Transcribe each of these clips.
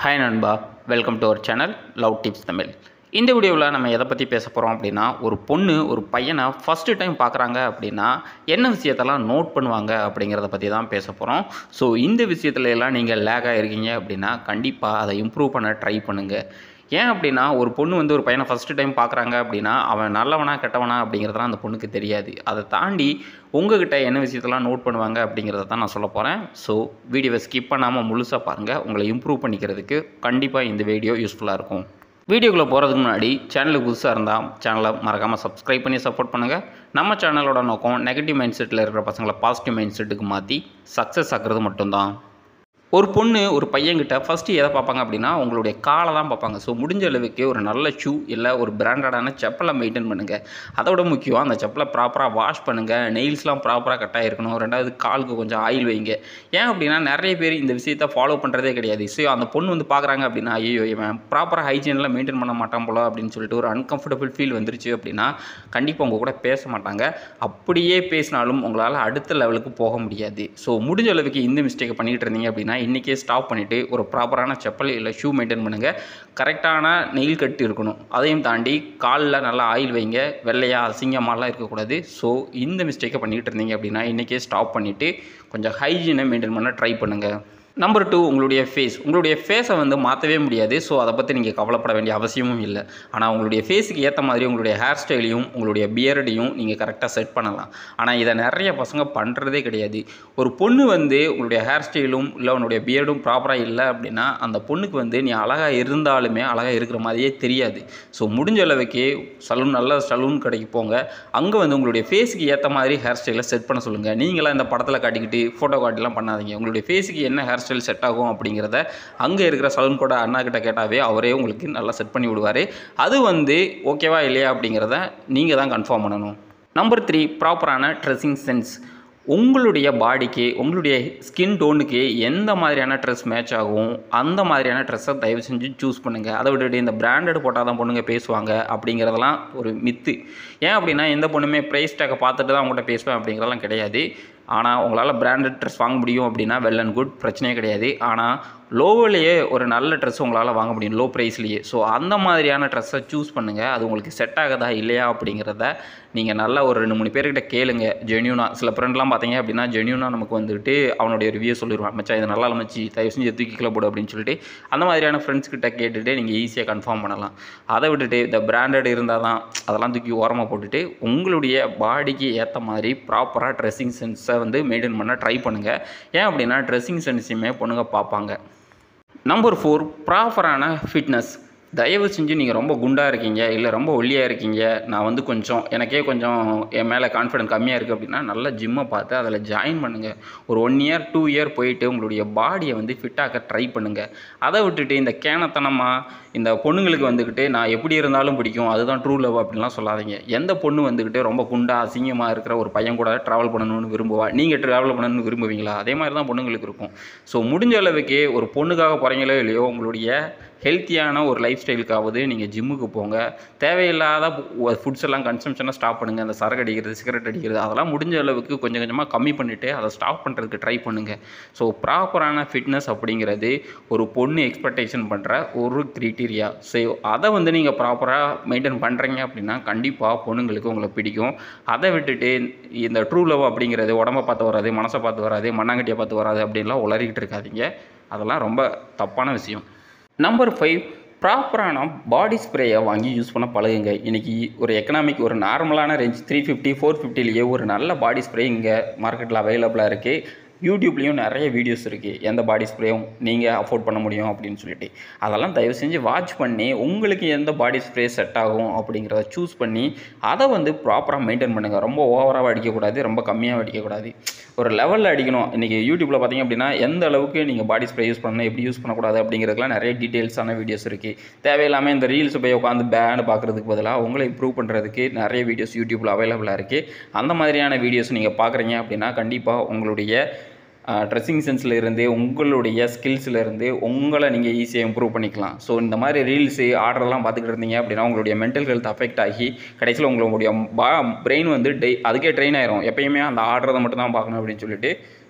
hi நண்பா welcome to our channel love tips Tamil இந்த வீடியோவில் நம்ம எதை பற்றி பேச போகிறோம் அப்படின்னா ஒரு பொண்ணு ஒரு பையனை ஃபஸ்ட்டு டைம் பார்க்குறாங்க அப்படின்னா என்ன விஷயத்தெல்லாம் நோட் பண்ணுவாங்க அப்படிங்கிறத பற்றி தான் பேச போகிறோம் ஸோ இந்த விஷயத்துல எல்லாம் நீங்கள் லேகாக இருக்கீங்க அப்படின்னா கண்டிப்பாக அதை இம்ப்ரூவ் பண்ண ட்ரை பண்ணுங்கள் ஏன் அப்படின்னா ஒரு பொண்ணு வந்து ஒரு பையனை ஃபஸ்ட்டு டைம் பார்க்குறாங்க அப்படின்னா அவன் நல்லவனா கெட்டவனா அப்படிங்கிறதெல்லாம் அந்த பொண்ணுக்கு தெரியாது அதை தாண்டி உங்ககிட்ட என்ன விஷயத்தெல்லாம் நோட் பண்ணுவாங்க அப்படிங்கிறத தான் நான் சொல்ல போகிறேன் ஸோ வீடியோவை ஸ்கிப் பண்ணாமல் முழுசாக பாருங்கள் உங்களை இம்ப்ரூவ் பண்ணிக்கிறதுக்கு கண்டிப்பாக இந்த வீடியோ யூஸ்ஃபுல்லாக இருக்கும் வீடியோக்குள்ளே போகிறதுக்கு முன்னாடி சேனலுக்கு புதுசாக இருந்தால் சேனலை மறக்காமல் சப்ஸ்கிரைப் பண்ணி சப்போர்ட் பண்ணுங்கள் நம்ம சேனலோட நோக்கம் நெகட்டிவ் மைண்ட் செட்டில் இருக்கிற பசங்களை பாசிட்டிவ் மைண்ட் செட்டுக்கு மாற்றி சக்ஸஸ் ஆக்குறது மட்டும்தான் ஒரு பொண்ணு ஒரு பையன்கிட்ட ஃபஸ்ட்டு எதை பார்ப்பாங்க அப்படின்னா உங்களுடைய காலை தான் பார்ப்பாங்க ஸோ முடிஞ்ச அளவுக்கு ஒரு நல்ல ஷூ இல்லை ஒரு பிராண்டடான செப்பலை மெயின்டைன் பண்ணுங்கள் அதோட முக்கியம் அந்த செப்பலை ப்ராப்பராக வாஷ் பண்ணுங்கள் நெயில்ஸ்லாம் ப்ராப்பராக கட்டாக இருக்கணும் ரெண்டாவது காலுக்கு கொஞ்சம் ஆயில் வைங்க ஏன் அப்படின்னா நிறைய பேர் இந்த விஷயத்தை ஃபாலோ பண்ணுறதே கிடையாது ஸோ அந்த பொண்ணு வந்து பார்க்குறாங்க அப்படின்னா ஐயோ இவன் ப்ராப்பராக ஹைஜீனில் மெயின்டைன் பண்ண மாட்டான் போல அப்படின்னு சொல்லிட்டு ஒரு அன்கம்ஃபர்டபுள் ஃபீல் வந்துருச்சு அப்படின்னா கண்டிப்பாக உங்கள் கூட பேச மாட்டாங்க அப்படியே பேசினாலும் உங்களால் அடுத்த லெவலுக்கு போக முடியாது ஸோ முடிஞ்ச அளவுக்கு இந்த மிஸ்டேக்கை பண்ணிகிட்டு இருந்தீங்க அப்படின்னா இன்றைக்கே ஸ்டாப் பண்ணிவிட்டு ஒரு ப்ராப்பரான செப்பல் இல்லை ஷூ மெயின்டைன் பண்ணுங்கள் கரெக்டான நெயில் கட்டு இருக்கணும் அதையும் தாண்டி காலில் நல்லா ஆயில் வைங்க வெள்ளையாக அசிங்கமாலாம் இருக்கக்கூடாது ஸோ இந்த மிஸ்டேக்கை பண்ணிகிட்டு இருந்தீங்க அப்படின்னா இன்றைக்கே ஸ்டாப் பண்ணிவிட்டு கொஞ்சம் ஹைஜீனை மெயின்டைன் பண்ண ட்ரை பண்ணுங்கள் நம்பர் டூ உங்களுடைய ஃபேஸ் உங்களுடைய ஃபேஸை வந்து மாற்றவே முடியாது ஸோ அதை பற்றி நீங்கள் கவலைப்பட வேண்டிய அவசியமும் இல்லை ஆனால் உங்களுடைய ஃபேஸுக்கு ஏற்ற மாதிரி உங்களுடைய ஹேர் ஸ்டைலையும் உங்களுடைய பியர்டையும் நீங்கள் கரெக்டாக செட் பண்ணலாம் ஆனால் இதை நிறைய பசங்க பண்ணுறதே கிடையாது ஒரு பொண்ணு வந்து உங்களுடைய ஹேர் ஸ்டைலும் இல்லை உன்னுடைய பியர்டும் ப்ராப்பராக இல்லை அப்படின்னா அந்த பொண்ணுக்கு வந்து நீ அழகாக இருந்தாலுமே அழகாக இருக்கிற மாதிரியே தெரியாது ஸோ முடிஞ்ச அளவுக்கு சலூன் நல்ல சலூன் கடைக்கு போங்க அங்கே வந்து உங்களுடைய ஃபேஸுக்கு ஏற்ற மாதிரி ஹேர் ஸ்டைலை செட் பண்ண சொல்லுங்கள் நீங்களாம் இந்த படத்தில் காட்டிக்கிட்டு ஃபோட்டோ காட்டிலாம் பண்ணாதீங்க உங்களுடைய ஃபேஸுக்கு என்ன ஹேர் ஸ்டைல் செட் ஆகும் அப்படிங்கிறத அங்கே இருக்கிற சலூன் கூட அண்ணா கிட்ட கேட்டாவே அவரே உங்களுக்கு நல்லா செட் பண்ணி விடுவார் அது வந்து ஓகேவா இல்லையா அப்படிங்கிறத நீங்கள் தான் கன்ஃபார்ம் பண்ணணும் நம்பர் த்ரீ ப்ராப்பரான ட்ரெஸ்ஸிங் சென்ஸ் உங்களுடைய பாடிக்கு உங்களுடைய ஸ்கின் டோனுக்கு எந்த மாதிரியான ட்ரெஸ் மேட்ச் ஆகும் அந்த மாதிரியான ட்ரெஸ்ஸை தயவு செஞ்சு சூஸ் பண்ணுங்கள் அதை விட்டுட்டு இந்த பிராண்டட் போட்டால் தான் பொண்ணுங்க பேசுவாங்க அப்படிங்கிறதெல்லாம் ஒரு மித்து ஏன் அப்படின்னா எந்த பொண்ணுமே ப்ரைஸ் டேக்கை பார்த்துட்டு தான் அவங்கள்ட்ட பேசுவேன் அப்படிங்கிறதெல்லாம் கிடையாது ஆனால் உங்களால் பிராண்டட் ட்ரெஸ் வாங்க முடியும் அப்படின்னா வெல் அண்ட் குட் பிரச்சனையே கிடையாது ஆனால் லோவிலேயே ஒரு நல்ல ட்ரெஸ் உங்களால் வாங்க முடியும் லோ ப்ரைஸ்லேயே ஸோ அந்த மாதிரியான ட்ரெஸ்ஸை சூஸ் பண்ணுங்கள் அது உங்களுக்கு செட் ஆகுதா இல்லையா அப்படிங்கிறத நீங்கள் நல்லா ஒரு ரெண்டு மூணு பேர்கிட்ட கேளுங்க ஜென்யூனாக சில ஃப்ரெண்ட்லாம் பார்த்தீங்க அப்படின்னா ஜென்யூனாக நமக்கு வந்துட்டு அவனுடைய ரிவ்யூ சொல்லிடுவான் மச்சான் இது நல்லா இல்லை மச்சி தயவு செஞ்சு தூக்கி கீழே போடு அப்படின்னு சொல்லிட்டு அந்த மாதிரியான ஃப்ரெண்ட்ஸ் கிட்ட கேட்டுட்டு நீங்கள் ஈஸியாக கன்ஃபார்ம் பண்ணலாம் அதை விட்டுட்டு இந்த பிராண்டட் இருந்தால் தான் அதெல்லாம் தூக்கி ஓரமாக போட்டுட்டு உங்களுடைய பாடிக்கு ஏற்ற மாதிரி ப்ராப்பராக ட்ரெஸ்ஸிங் சென்ஸை வந்து மெயின்டைன் பண்ண ட்ரை பண்ணுங்கள் ஏன் அப்படின்னா ட்ரெஸ்ஸிங் சென்ஸையுமே பொண்ணுங்க பார்ப்பாங்க நம்பர் ஃபோர் ப்ராப்பரான ஃபிட்னஸ் தயவு செஞ்சு நீங்கள் ரொம்ப குண்டாக இருக்கீங்க இல்லை ரொம்ப ஒல்லியாக இருக்கீங்க நான் வந்து கொஞ்சம் எனக்கே கொஞ்சம் என் மேலே கான்ஃபிடென்ட் கம்மியாக இருக்குது அப்படின்னா நல்லா ஜிம்மை பார்த்து அதில் ஜாயின் பண்ணுங்கள் ஒரு ஒன் இயர் டூ இயர் போயிட்டு உங்களுடைய பாடியை வந்து ஃபிட்டாக்க ட்ரை பண்ணுங்கள் அதை விட்டுட்டு இந்த கேனத்தனமாக இந்த பொண்ணுங்களுக்கு வந்துக்கிட்டு நான் எப்படி இருந்தாலும் பிடிக்கும் அதுதான் ட்ரூ லவ் அப்படின்லாம் சொல்லாதீங்க எந்த பொண்ணு வந்துக்கிட்டு ரொம்ப குண்டா அசிங்கமாக இருக்கிற ஒரு பையன் கூட ட்ராவல் பண்ணணும்னு விரும்புவா நீங்கள் ட்ராவல் பண்ணணும்னு விரும்புவீங்களா அதே மாதிரி தான் பொண்ணுங்களுக்கு இருக்கும் ஸோ முடிஞ்ச அளவுக்கு ஒரு பொண்ணுக்காக போகிறீங்களோ இல்லையோ உங்களுடைய ஹெல்த்தியான ஒரு லைஃப் ஸ்டைலுக்காவது நீங்கள் ஜிம்முக்கு போங்க தேவையில்லாத ஃபுட்ஸ் எல்லாம் கன்சம்ஷனை ஸ்டாப் பண்ணுங்கள் அந்த சரக்கு அடிக்கிறது சிகரெட் அடிக்கிறது அதெல்லாம் முடிஞ்ச அளவுக்கு கொஞ்சம் கொஞ்சமாக கம்மி பண்ணிவிட்டு அதை ஸ்டாப் பண்ணுறதுக்கு ட்ரை பண்ணுங்கள் ஸோ ப்ராப்பரான ஃபிட்னஸ் அப்படிங்கிறது ஒரு பொண்ணு எக்ஸ்பெக்டேஷன் பண்ணுற ஒரு க்ரிட்டீரியா ஸோ அதை வந்து நீங்கள் ப்ராப்பராக மெயின்டைன் பண்ணுறீங்க அப்படின்னா கண்டிப்பாக பொண்ணுங்களுக்கு உங்களை பிடிக்கும் அதை விட்டுட்டு இந்த ட்ரூ லவ் அப்படிங்கிறது உடம்ப பார்த்து வராது மனசை பார்த்து வராது மண்ணாங்கட்டியை பார்த்து வராது அப்படின்லாம் உளறிக்கிட்டு இருக்காதீங்க அதெல்லாம் ரொம்ப தப்பான விஷயம் நம்பர் ஃபைவ் ப்ராப்பரான பாடி ஸ்ப்ரேயை வாங்கி யூஸ் பண்ண பழகுங்க இன்றைக்கி ஒரு எக்கனாமிக் ஒரு நார்மலான ரேஞ்ச் த்ரீ ஃபிஃப்டி ஃபோர் ஃபிஃப்டிலேயே ஒரு நல்ல பாடி ஸ்ப்ரே இங்கே மார்க்கெட்டில் அவைலபிளாக இருக்குது யூடியூப்லேயும் நிறைய வீடியோஸ் இருக்குது எந்த பாடி ஸ்ப்ரேயும் நீங்கள் அஃபோர்ட் பண்ண முடியும் அப்படின்னு சொல்லிட்டு அதெல்லாம் தயவு செஞ்சு வாட்ச் பண்ணி உங்களுக்கு எந்த பாடி ஸ்ப்ரே செட் ஆகும் அப்படிங்கிறத சூஸ் பண்ணி அதை வந்து ப்ராப்பராக மெயின்டைன் பண்ணுங்கள் ரொம்ப ஓவராக அடிக்கக்கூடாது ரொம்ப கம்மியாக அடிக்கக்கூடாது ஒரு லெவலில் அடிக்கணும் இன்றைக்கி யூடியூப்பில் பார்த்தீங்க அப்படின்னா எந்த அளவுக்கு நீங்கள் பாடி ஸ்ப்ரே யூஸ் பண்ணணும் எப்படி யூஸ் பண்ணக்கூடாது அப்படிங்கிறதுக்குலாம் நிறைய டீட்டெயில்ஸான வீடியோஸ் இருக்குது தேவையில்லாமல் இந்த ரீல்ஸ் போய் உட்காந்து பேனு பார்க்குறதுக்கு பதிலாக உங்களை இம்ப்ரூவ் பண்ணுறதுக்கு நிறைய வீடியோஸ் யூடியூப்பில் அவைலபிளாக இருக்குது அந்த மாதிரியான வீடியோஸ் நீங்கள் பார்க்குறீங்க அப்படின்னா கண்டிப்பாக உங்களுடைய ட்ரெஸ்ஸிங் சென்ஸில் இருந்து உங்களுடைய ஸ்கில்ஸில் இருந்து உங்களை நீங்கள் ஈஸியாக இம்ப்ரூவ் பண்ணிக்கலாம் ஸோ இந்த மாதிரி ரீல்ஸு ஆர்டர்லாம் பார்த்துக்கிட்டு இருந்தீங்க அப்படின்னா உங்களுடைய மென்டல் ஹெல்த் அஃபெக்ட் ஆகி கடைசியில் உங்களுடைய பா பிரெயின் வந்து டெய் அதுக்கே ட்ரெயின் ஆயிரும் எப்பயுமே அந்த ஆர்டரை மட்டும் தான் பார்க்கணும் அப்படின்னு சொல்லிட்டு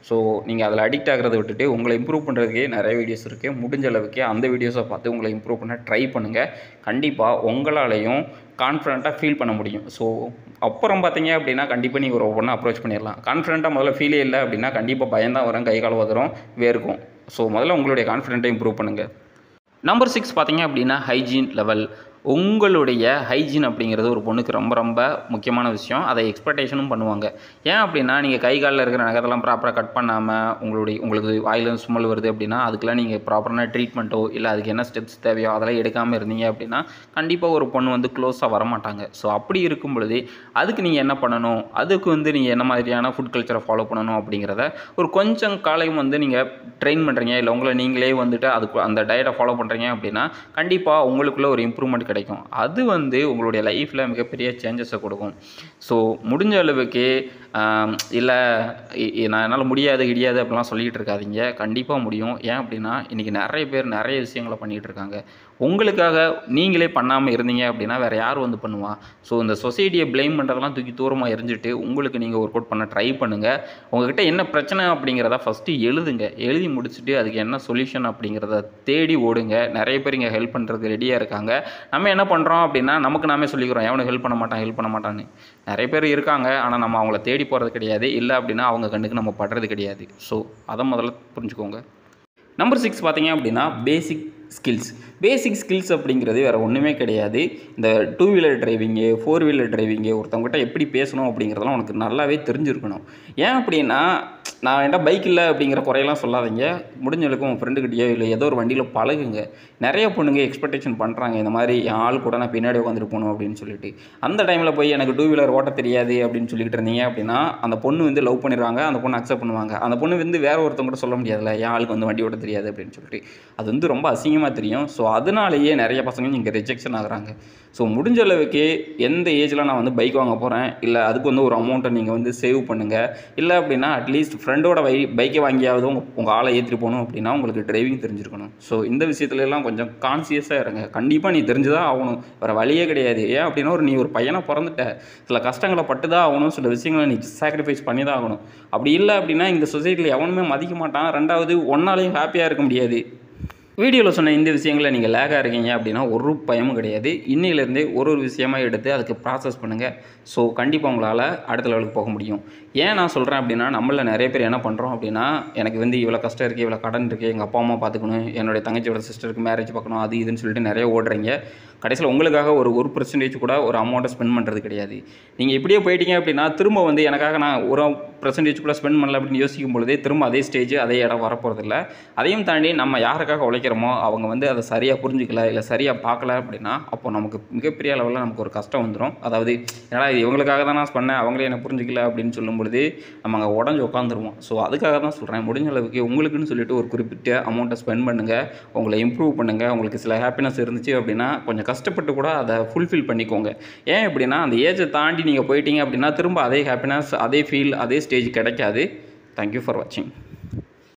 ஸோ நீங்கள் அதில் அடிக்ட் ஆகிறத விட்டுட்டு உங்களை இம்ப்ரூவ் பண்ணுறதுக்கே நிறைய வீடியோஸ் இருக்குது முடிஞ்ச அளவுக்கு அந்த வீடியோஸை பார்த்து உங்களை இம்ப்ரூவ் பண்ண ட்ரை பண்ணுங்கள் கண்டிப்பாக உங்களாலையும் கான்ஃபிடண்ட்டாக ஃபீல் பண்ண முடியும் ஸோ அப்புறம் பார்த்தீங்க அப்படின்னா கண்டிப்பாக நீங்கள் ஒரு ஒவ்வொன்றா அப்ரோச் பண்ணிடலாம் கான்ஃபிடண்ட்டாக முதல்ல ஃபீலே இல்லை அப்படின்னா கண்டிப்பாக பயந்தான் வரும் கை கால் உதறும் வேர்க்கும் ஸோ முதல்ல உங்களுடைய கான்ஃபிடென்ட்டை இம்ப்ரூவ் பண்ணுங்கள் நம்பர் சிக்ஸ் பார்த்தீங்க அப்படின்னா ஹைஜீன் லெவல் உங்களுடைய ஹைஜீன் அப்படிங்கிறது ஒரு பொண்ணுக்கு ரொம்ப ரொம்ப முக்கியமான விஷயம் அதை எக்ஸ்பெக்டேஷனும் பண்ணுவாங்க ஏன் அப்படின்னா நீங்கள் கை காலில் இருக்கிற நகத்தெல்லாம் ப்ராப்பராக கட் பண்ணாமல் உங்களுடைய உங்களுக்கு வாயிலும் சுமல் வருது அப்படின்னா அதுக்கெல்லாம் நீங்கள் ப்ராப்பரான ட்ரீட்மெண்ட்டோ இல்லை அதுக்கு என்ன ஸ்டெப்ஸ் தேவையோ அதெல்லாம் எடுக்காமல் இருந்தீங்க அப்படின்னா கண்டிப்பாக ஒரு பொண்ணு வந்து க்ளோஸாக வரமாட்டாங்க ஸோ அப்படி இருக்கும் பொழுது அதுக்கு நீங்கள் என்ன பண்ணணும் அதுக்கு வந்து நீங்கள் என்ன மாதிரியான ஃபுட் கல்ச்சரை ஃபாலோ பண்ணணும் அப்படிங்கிறத ஒரு கொஞ்சம் காலையும் வந்து நீங்கள் ட்ரெயின் பண்ணுறீங்க இல்லை உங்களை நீங்களே வந்துட்டு அதுக்கு அந்த டயட்டை ஃபாலோ பண்ணுறீங்க அப்படின்னா கண்டிப்பாக உங்களுக்குள்ள ஒரு இம்ப்ரூவ்மெண்ட் கிடைக்கும் அது வந்து உங்களுடைய லைஃப்பில் மிகப்பெரிய சேஞ்சஸை கொடுக்கும் ஸோ முடிஞ்ச அளவுக்கு இல்லை நான் என்னால் முடியாது கிடையாது அப்படிலாம் சொல்லிகிட்டு இருக்காதீங்க கண்டிப்பாக முடியும் ஏன் அப்படின்னா இன்றைக்கி நிறைய பேர் நிறைய விஷயங்களை பண்ணிகிட்டு இருக்காங்க உங்களுக்காக நீங்களே பண்ணாமல் இருந்தீங்க அப்படின்னா வேறு யார் வந்து பண்ணுவா ஸோ இந்த சொசைட்டியை ப்ளேம் பண்ணுறதெல்லாம் தூக்கி தூரமாக எரிஞ்சிட்டு உங்களுக்கு நீங்கள் ஒர்க் அவுட் பண்ண ட்ரை பண்ணுங்கள் உங்ககிட்ட என்ன பிரச்சனை அப்படிங்கிறத ஃபஸ்ட்டு எழுதுங்க எழுதி முடிச்சுட்டு அதுக்கு என்ன சொல்யூஷன் அப்படிங்கிறத தேடி ஓடுங்க நிறைய பேர் இங்கே ஹெல்ப் பண்ணுறதுக்கு ரெடியாக இருக்காங்க நம்ம என்ன பண்ணுறோம் அப்படின்னா நமக்கு நாமே சொல்லிக்கிறோம் எவனும் ஹெல்ப் பண்ண மாட்டான் ஹெல்ப் பண்ண மாட்டான்னு நிறைய பேர் இருக்காங்க ஆனால் நம்ம அவங்கள தேடி போகிறது கிடையாது இல்லை அப்படின்னா அவங்க கண்ணுக்கு நம்ம படுறது கிடையாது ஸோ அதை முதல்ல புரிஞ்சுக்கோங்க நம்பர் சிக்ஸ் பார்த்தீங்க அப்படின்னா பேசிக் ஸ்கில்ஸ் பேசிக் ஸ்கில்ஸ் அப்படிங்கிறது வேறு ஒன்றுமே கிடையாது இந்த டூ வீலர் டிரைவிங்கு ஃபோர் வீலர் டிரைவிங்கு ஒருத்தவங்ககிட்ட எப்படி பேசணும் அப்படிங்கிறதெல்லாம் உனக்கு நல்லாவே தெரிஞ்சிருக்கணும் ஏன் அப்படின்னா நான் என்கிட்ட பைக் இல்லை அப்படிங்கிற குறையெல்லாம் சொல்லாதீங்க முடிஞ்ச அளவுக்கு உங்கள் ஃப்ரெண்டுக்கிட்டயோ இல்லை ஏதோ ஒரு வண்டியில் பழகுங்க நிறைய பொண்ணுங்க எக்ஸ்பெக்டேஷன் பண்ணுறாங்க இந்த மாதிரி என் ஆள் கூட நான் பின்னாடி உட்காந்துட்டு போகணும் அப்படின்னு சொல்லிட்டு அந்த டைமில் போய் எனக்கு டூ வீலர் ஓட்ட தெரியாது அப்படின்னு சொல்லிட்டு இருந்தீங்க அப்படின்னா அந்த பொண்ணு வந்து லவ் பண்ணிடுவாங்க அந்த பொண்ணு அக்செப்ட் பண்ணுவாங்க அந்த பொண்ணு வந்து வேற ஒருத்தவங்க கூட சொல்ல முடியாதுல்ல என் ஆளுக்கு வந்து வண்டி ஓட்ட தெரியாது அப்படின்னு சொல்லிட்டு அது வந்து ரொம்ப அசிங்கமாக தெரியும் ஸோ அதனாலேயே நிறைய பசங்க இங்கே ரிஜெக்ஷன் ஆகுறாங்க ஸோ முடிஞ்ச அளவுக்கு எந்த ஏஜில் நான் வந்து பைக் வாங்க போகிறேன் இல்லை அதுக்கு வந்து ஒரு அமௌண்ட்டை நீங்கள் வந்து சேவ் பண்ணுங்கள் இல்லை அப்படின்னா அட்லீஸ்ட் ஃப்ரெண்டோட வை பைக்கை வாங்கியாவது உங்கள் உங்கள் ஆளை ஏற்றிட்டு போகணும் அப்படின்னா உங்களுக்கு டிரைவிங் தெரிஞ்சிருக்கணும் ஸோ இந்த விஷயத்துல எல்லாம் கொஞ்சம் கான்சியஸாக இருங்க கண்டிப்பாக நீ தெரிஞ்சுதான் ஆகணும் வேறு வழியே கிடையாது ஏன் அப்படின்னா ஒரு நீ ஒரு பையனை பிறந்துட்ட சில கஷ்டங்களை பட்டு தான் ஆகணும் சில விஷயங்களை நீ சாக்ரிஃபைஸ் பண்ணி தான் ஆகணும் அப்படி இல்லை அப்படின்னா இந்த சொசைட்டியில் எவனுமே மதிக்க மாட்டான் ரெண்டாவது ஒன்னாலையும் ஹாப்பியாக இருக்க முடியாது வீடியோவில் சொன்ன இந்த விஷயங்களை நீங்கள் லேகாக இருக்கீங்க அப்படின்னா ஒரு பயமும் கிடையாது இன்னையிலேருந்தே ஒரு ஒரு விஷயமா எடுத்து அதுக்கு ப்ராசஸ் பண்ணுங்கள் ஸோ கண்டிப்பாக உங்களால் அடுத்த லெவலுக்கு போக முடியும் ஏன் நான் சொல்கிறேன் அப்படின்னா நம்மள நிறைய பேர் என்ன பண்ணுறோம் அப்படின்னா எனக்கு வந்து இவ்வளோ கஷ்டம் இருக்குது இவ்வளோ கடன் இருக்குது எங்கள் அப்பா அம்மா பார்த்துக்கணும் என்னுடைய தங்கச்சியோட சிஸ்டருக்கு மேரேஜ் பார்க்கணும் அது இதுன்னு சொல்லிட்டு நிறைய ஓடுறீங்க கடைசியில் உங்களுக்காக ஒரு ஒரு பர்சன்டேஜ் கூட ஒரு அமௌண்ட்டை ஸ்பெண்ட் பண்ணுறது கிடையாது நீங்கள் இப்படியே போயிட்டீங்க அப்படின்னா திரும்ப வந்து எனக்காக நான் ஒரு பர்சன்டேஜ் கூட ஸ்பெண்ட் பண்ணல அப்படின்னு யோசிக்கும் பொழுதே திரும்ப அதே ஸ்டேஜ் அதே இடம் வரப்போகிறதில்ல அதையும் தாண்டி நம்ம யாருக்காக உழைக்கிறோமோ அவங்க வந்து அதை சரியாக புரிஞ்சிக்கல இல்லை சரியாக பார்க்கல அப்படின்னா அப்போ நமக்கு மிகப்பெரிய அளவில் நமக்கு ஒரு கஷ்டம் வந்துடும் அதாவது ஏன்னா இது இவங்களுக்காக தான் நான் பண்ணேன் அவங்களே என்ன புரிஞ்சிக்கல அப்படின்னு சொல்லும் பொழுது நம்ம அங்கே உடஞ்சி உட்காந்துருவோம் ஸோ அதுக்காக தான் சொல்கிறேன் முடிஞ்ச அளவுக்கு உங்களுக்குன்னு சொல்லிட்டு ஒரு குறிப்பிட்ட அமௌண்ட்டை ஸ்பெண்ட் பண்ணுங்கள் உங்களை இம்ப்ரூவ் பண்ணுங்கள் உங்களுக்கு சில ஹாப்பினஸ் இருந்துச்சு அப்படின்னா கொஞ்சம் கஷ்டப்பட்டு கூட அதை ஃபுல்ஃபில் பண்ணிக்கோங்க ஏன் அப்படின்னா அந்த ஏஜை தாண்டி நீங்கள் போயிட்டீங்க அப்படின்னா திரும்ப அதே ஹாப்பினஸ் அதே ஃபீல் அதே ஸ்டேஜ் கிடைக்காது தேங்க்யூ ஃபார் வாட்சிங்